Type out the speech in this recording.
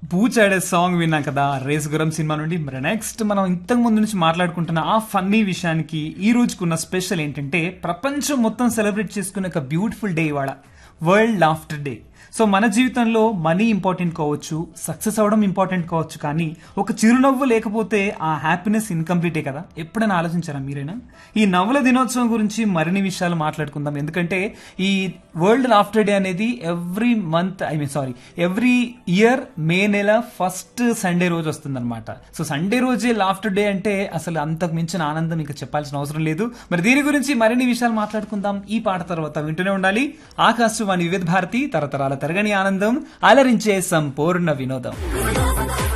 పూచాడే song విన్నాం కదా race Guram cinema నుండి మరి నెక్స్ట్ మనం ఇంతకు ముందు నుంచి మాట్లాడుకుంటున్న ఆ ఫన్నీ విషయానికి ఈ రోజుకున్న స్పెషల్ ఏంటంటే ప్రపంచం మొత్తం సెలబ్రేట్ చేసుకునే ఒక బ్యూటిఫుల్ డే ఇవాళ వరల్డ్ లాఫ్టర్ డే సో మన జీవితంలో మనీ ఇంపార్టెంట్ కావచ్చు సక్సెస్ అవడం ఇంపార్టెంట్ కావచ్చు కానీ ఒక చిరునవ్వు లేకపోతే ఆ హ్యాపీనెస్ ఇన్కంప్లీటే కదా ఎప్పుడైనా ఆలోచించారా మీరైనా ఈ నవ్వుల దినోత్సవం గురించి మరిన్ని విషయాలు మాట్లాడుకుందాం ఎందుకంటే ఈ వరల్డ్ లాఫ్టర్ డే అనేది every month I mean sorry every year May నెల ఫస్ట్ సండే రోజు వస్తుందన్నమాట సో సండే రోజే లాఫ్టర్ డే అంటే అసలు అంతకు మించిన ఆనందం ఇంకా చెప్పాల్సిన అవసరం లేదు మరి దీని గురించి మరిన్ని విషయాలు మాట్లాడుకుందాం ఈ పాట తర్వాత వింటూనే ఉండాలి ఆకాశవాణి వివిధ భారతి తరతరాల తరగని ఆనందం అలరించే సంపూర్ణ వినోదం